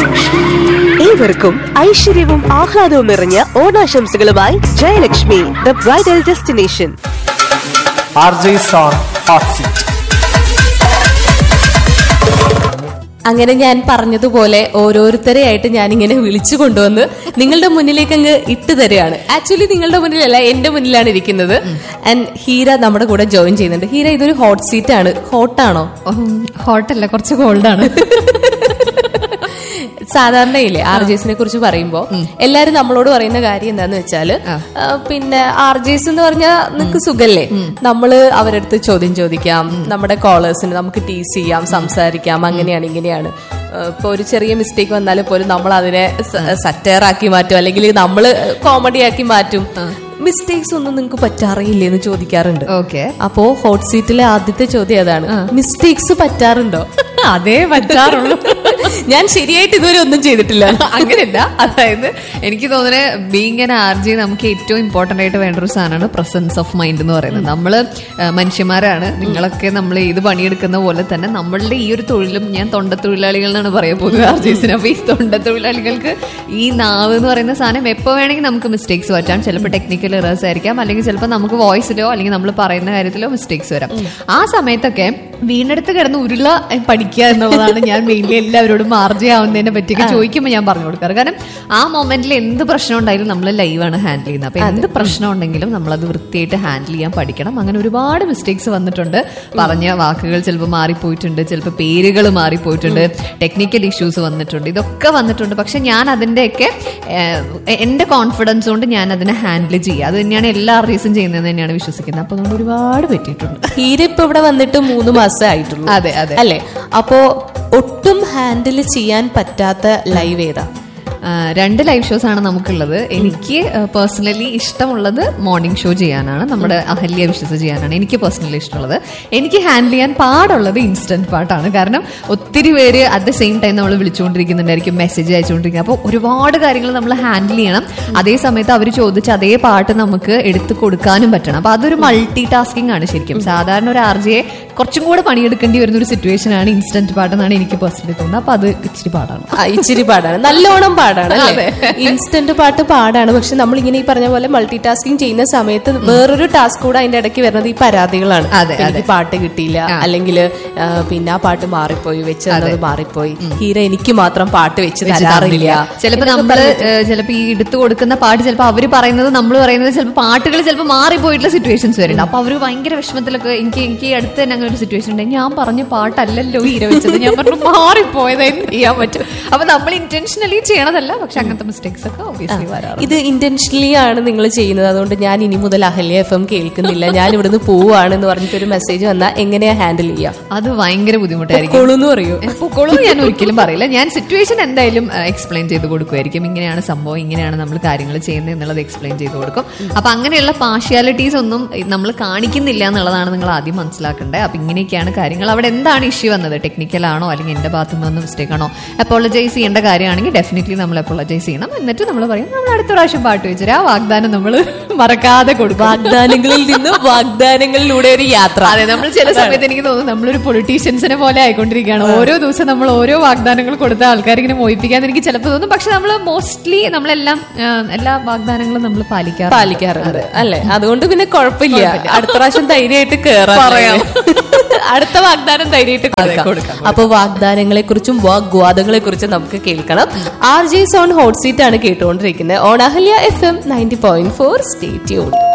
ഏവർക്കും ഐശ്വര്യവും ആഹ്ലാദവും നിറഞ്ഞ ഓണാശംസകളുമായി Jayalakshmi the bridal destination R J zone hot seat അങ്ങനെ ഞാൻ പറഞ്ഞതുപോലെ ഓരോരുത്തരെ ആയിട്ട് ഞാൻ ഇങ്ങനെ വിളിച്ചു കൊണ്ടുവന്ന് നിങ്ങളുടെ മുന്നിലേക്ക് അങ്ങ് ഇട്ട് തരികയാണ് ആക്ച്വലി നിങ്ങളുടെ മുന്നിലല്ല എന്റെ മുന്നിലാണ് ഇരിക്കുന്നത് ആൻഡ് ഹീര നമ്മുടെ കൂടെ ജോയിൻ ചെയ്യുന്നുണ്ട് ഹീര ഇതൊരു ഹോട്ട് സീറ്റ് ആണ് ഹോട്ടാണോ ഹോട്ടല്ല കുറച്ച് കോൾഡാണ് സാധാരണയില്ലേ ആർ ജെസിനെ കുറിച്ച് പറയുമ്പോ എല്ലാരും നമ്മളോട് പറയുന്ന കാര്യം എന്താന്ന് വെച്ചാല് ആ, പിന്നെ ആർ ജെസ് എന്ന് പറഞ്ഞാൽ നിങ്ങക്ക് സുഖല്ലേ നമ്മള് അവരടുത്ത് ചോദ്യം ചോദിക്കാം നമ്മുടെ കോളേഴ്സിന് നമുക്ക് ടീസ് ചെയ്യാം സംസാരിക്കാം അങ്ങനെയാണ് ഇങ്ങനെയാണ് ആ, ഇപ്പൊ ഒരു ചെറിയ മിസ്റ്റേക്ക് വന്നാൽ പോലും നമ്മൾ അതിനെ സറ്റയർ ആക്കി മാറ്റും അല്ലെങ്കിൽ നമ്മൾ കോമഡി ആക്കി മാറ്റും മിസ്റ്റേക്സ് ഒന്നും നിങ്ങൾക്ക് പറ്റാറില്ലേ എന്ന് ചോദിക്കാറുണ്ട് ഓക്കെ അപ്പോ ഹോട്ട് സീറ്റിലെ ആദ്യത്തെ ചോദ്യം അതാണ് മിസ്റ്റേക്സ് പറ്റാറുണ്ടോ അതേ പറ്റാറുള്ളൂ ഞാൻ ശരിയായിട്ട് ഇതുവരെ ഒന്നും ചെയ്തിട്ടില്ല അങ്ങനെയല്ല അതായത് എനിക്ക് തോന്നുന്നത് ബീങ് ആൻ ആർ ജി നമുക്ക് ഏറ്റവും ഇമ്പോർട്ടന്റ് ആയിട്ട് വേണ്ട ഒരു സാധനമാണ് പ്രസൻസ് ഓഫ് മൈൻഡ് എന്ന് പറയുന്നത് നമ്മള് ആ, മനുഷ്യന്മാരാണ് നിങ്ങളൊക്കെ നമ്മൾ ഏത് പണിയെടുക്കുന്ന പോലെ തന്നെ നമ്മളുടെ ഈ ഒരു തൊഴിലും ഞാൻ തൊണ്ട തൊഴിലാളികൾ എന്നാണ് പറയാ പൊതുവെ ആർ ജിസിന് അപ്പൊ ഈ തൊണ്ട തൊഴിലാളികൾക്ക് ഈ നാവ് എന്ന് പറയുന്ന സാധനം എപ്പോ വേണമെങ്കിൽ നമുക്ക് മിസ്റ്റേക്സ് പറ്റാം ചിലപ്പോൾ ടെക്നിക്കൽ എറേഴ്സ് ആയിരിക്കാം അല്ലെങ്കിൽ ചിലപ്പോൾ നമുക്ക് വോയിസിലോ അല്ലെങ്കിൽ നമ്മൾ പറയുന്ന കാര്യത്തിലോ മിസ്റ്റേക്സ് വരാം ആ സമയത്തൊക്കെ വീണെടുത്ത് കിടന്ന് ഉരുള എ, പഠിക്കുക എന്നുള്ളതാണ് ഞാൻ മെയിൻലി എല്ലാവരോടും ആർജയാവുന്നതിനെ പറ്റിയൊക്കെ ചോദിക്കുമ്പോൾ ഞാൻ പറഞ്ഞു കൊടുക്കാറ് കാരണം ആ മൊമെന്റിൽ എന്ത് പ്രശ്നം ഉണ്ടായാലും നമ്മൾ ലൈവാണ് ഹാൻഡിൽ ചെയ്യുന്നത് അപ്പൊ എന്ത് പ്രശ്നം ഉണ്ടെങ്കിലും നമ്മളത് വൃത്തിയായിട്ട് ഹാൻഡിൽ ചെയ്യാൻ പഠിക്കണം അങ്ങനെ ഒരുപാട് മിസ്റ്റേക്സ് വന്നിട്ടുണ്ട് പറഞ്ഞ വാക്കുകൾ ചിലപ്പോൾ മാറിപ്പോയിട്ടുണ്ട് ചിലപ്പോൾ പേരുകൾ മാറിപ്പോയിട്ടുണ്ട് ടെക്നിക്കൽ ഇഷ്യൂസ് വന്നിട്ടുണ്ട് ഇതൊക്കെ വന്നിട്ടുണ്ട് പക്ഷെ ഞാൻ അതിന്റെയൊക്കെ ഏഹ്, എന്റെ കോൺഫിഡൻസ് കൊണ്ട് ഞാൻ അതിനെ ഹാൻഡിൽ ചെയ്യുക അത് തന്നെയാണ് എല്ലാ ആർട്ടിസ്റ്റും ചെയ്യുന്നത് തന്നെയാണ് വിശ്വസിക്കുന്നത് അപ്പൊ അതുകൊണ്ട് ഒരുപാട് പറ്റിയിട്ടുണ്ട് ഹീര ഇപ്പൊ ഇവിടെ വന്നിട്ട് മൂന്ന് മാസമേ ആയിട്ടുള്ളൂ അതെ, അതെ. അല്ലെ അപ്പോ ഒട്ടും ഹാൻഡിൽ ചെയ്യാൻ പറ്റാത്ത ലൈവ് ഏതാ ആ, രണ്ട് ലൈവ് ഷോസ് ആണ് നമുക്കുള്ളത് എനിക്ക് പേഴ്സണലി ഇഷ്ടമുള്ളത് മോർണിംഗ് ഷോ ചെയ്യാനാണ് നമ്മുടെ അഹല്യ വിശ്വസ് ചെയ്യാനാണ് എനിക്ക് പേഴ്സണലി ഇഷ്ടമുള്ളത് എനിക്ക് ഹാൻഡിൽ ചെയ്യാൻ പാടുള്ളത് ഇൻസ്റ്റന്റ് പാട്ടാണ് കാരണം ഒത്തിരി പേര് അറ്റ് ദ സെയിം ടൈം നമ്മൾ വിളിച്ചുകൊണ്ടിരിക്കുന്നുണ്ടായിരിക്കും മെസ്സേജ് അയച്ചുകൊണ്ടിരിക്കുക അപ്പോൾ ഒരുപാട് കാര്യങ്ങൾ നമ്മൾ ഹാൻഡിൽ ചെയ്യണം അതേ സമയത്ത് അവർ ചോദിച്ച അതേ പാട്ട് നമുക്ക് എടുത്തു കൊടുക്കാനും പറ്റണം അപ്പൊ അതൊരു മൾട്ടി ടാസ്കിംഗ് ആണ് ശരിക്കും സാധാരണ ഒരു ആർ ജെ കുറച്ചും കൂടെ പണിയെടുക്കേണ്ടി വരുന്ന ഒരു സിറ്റുവേഷൻ ആണ് ഇൻസ്റ്റന്റ് പാട്ട് എന്നാണ് എനിക്ക് പേഴ്സണലി തോന്നുന്നത് അപ്പൊ അത് ഇച്ചിരി പാടാണ് ആ, ഇച്ചിരി പാടാണ് നല്ലോണം പാടാണ് അല്ലേ ഇൻസ്റ്റന്റ് പാട്ട് പാടാണ് പക്ഷെ നമ്മൾ ഇങ്ങനെ ഈ പറഞ്ഞ പോലെ മൾട്ടി ടാസ്കിങ് ചെയ്യുന്ന സമയത്ത് വേറൊരു ടാസ്ക് കൂടെ അതിന്റെ ഇടയ്ക്ക് വരുന്നത് ഈ പരാതികളാണ് അതെ, ഇപ്പൊ എനിക്ക് പാട്ട് കിട്ടിയില്ല അല്ലെങ്കിൽ പിന്നെ ആ പാട്ട് മാറിപ്പോയി വെച്ച് തന്നത് മാറിപ്പോയി ഹീര എനിക്ക് മാത്രം പാട്ട് വെച്ച് തരാറില്ല ചിലപ്പോ നമ്മള് ഏഹ്, ചിലപ്പോ ഈ എടുത്തു കൊടുക്കുന്ന പാട്ട് ചിലപ്പോ അവര് പറയുന്നത് നമ്മൾ പറയുന്നത് ചിലപ്പോ പാട്ടുകൾ ചിലപ്പോൾ മാറിപ്പോയിട്ടുള്ള സിറ്റുവേഷൻസ് വരുന്നുണ്ട് അപ്പൊ അവര് ഭയങ്കര വിഷമത്തിലൊക്കെ എനിക്ക് എനിക്ക് അടുത്ത് തന്നെ അങ്ങനെ ഒരു സിറ്റുവേഷൻ ഉണ്ട് ഞാൻ പറഞ്ഞ പാട്ടല്ലല്ലോ ഹീര വെച്ചത് ഞാൻ പറഞ്ഞു മാറിപ്പോയത് എന്ത് ചെയ്യാൻ പറ്റും അപ്പൊ നമ്മൾ ഇന്റൻഷനലി ചെയ്യണതല്ല പക്ഷെ അങ്ങനത്തെ മിസ്റ്റേക്സ് ഒക്കെ ഒബിയസ്ലി വരാറുണ്ട് ഇത് ഇന്റൻഷനലി ആണ് നിങ്ങൾ ചെയ്യുന്നത് അതുകൊണ്ട് ഞാൻ ഇനി മുതൽ അഹല്യ എഫ് എം കേൾക്കുന്നില്ല ഞാൻ ഇവിടുന്ന് പോവാണ് എന്ന് പറഞ്ഞിട്ട് ഒരു മെസ്സേജ് വന്നാൽ എങ്ങനെയാ ഹാൻഡിൽ ചെയ്യാം അത് ഭയങ്കര ബുദ്ധിമുട്ടായിരിക്കും കൊളു എന്ന് പറയൂ പൊക്കോളൂ ഞാൻ ഒരിക്കലും പറയില്ല ഞാൻ സിറ്റുവേഷൻ എന്തായാലും എക്സ്പ്ലെയിൻ ചെയ്ത് കൊടുക്കുമായിരിക്കും ഇങ്ങനെയാണ് സംഭവം ഇങ്ങനെയാണ് നമ്മൾ കാര്യങ്ങൾ ചെയ്യുന്നത് എന്നുള്ളത് എക്സ്പ്ലെയിൻ ചെയ്ത് കൊടുക്കും അപ്പൊ അങ്ങനെയുള്ള പാർഷ്യാലിറ്റീസ് ഒന്നും നമ്മൾ കാണിക്കുന്നില്ല എന്നുള്ളതാണ് നിങ്ങൾ ആദ്യം മനസ്സിലാക്കേണ്ടത് അപ്പൊ ഇങ്ങനെയൊക്കെയാണ് കാര്യങ്ങൾ അവിടെ എന്താണ് ഇഷ്യൂ വന്നത് ടെക്നിക്കൽ ആണോ അല്ലെങ്കിൽ എന്റെ ഭാഗത്തു നിന്ന് വന്ന മിസ്റ്റേക്ക് ആണോ അപ്പോളജൈസ് ചെയ്യേണ്ട കാര്യമാണെങ്കിൽ ഡെഫിനറ്റ്ലി നമ്മൾ അപ്പോളജൈസ് ചെയ്യണം എന്നിട്ട് നമ്മൾ പറയും നമ്മൾ അടുത്ത പ്രാവശ്യം പാട്ട് വെച്ചാൽ ആ വാഗ്ദാനം നമ്മൾ മറക്കാതെ കൊടുക്കും വാഗ്ദാനങ്ങളിൽ നിന്ന് വാഗ്ദാനങ്ങളിലൂടെ ഒരു യാത്ര അതെ നമ്മൾ ചില സമയത്ത് എനിക്ക് തോന്നുന്നു നമ്മളൊരു പൊളിറ്റീഷ്യൻസിനെ പോലെ ആയിക്കൊണ്ടിരിക്കുകയാണ് ഓരോ ദിവസം നമ്മൾ ഓരോ വാഗ്ദാനങ്ങൾ കൊടുത്ത ആൾക്കാർ ഇങ്ങനെ മോഹിപ്പിക്കാൻ എനിക്ക് ചിലപ്പോൾ തോന്നും പക്ഷെ നമ്മൾ മോസ്റ്റ്ലി നമ്മളെല്ലാം ആ, എല്ലാ വാഗ്ദാനങ്ങളും നമ്മൾ പാലിക്കാറ് പാലിക്കാറുണ്ട് അല്ലെ അതുകൊണ്ട് പിന്നെ കുഴപ്പമില്ല അടുത്ത പ്രാവശ്യം ധൈര്യമായിട്ട് കേറാം പറയാം. അടുത്ത വാഗ്ദാനം ധൈര്യമായിട്ട് കൊടുക്കാം കൊടുക്കാം, അപ്പൊ വാഗ്ദാനങ്ങളെ കുറിച്ചും വാഗ്വാദങ്ങളെ കുറിച്ചും നമുക്ക് കേൾക്കണം R J zone hot seat ആണ് കേട്ടുകൊണ്ടിരിക്കുന്നത് on Ahalya F M ninety point four stay tune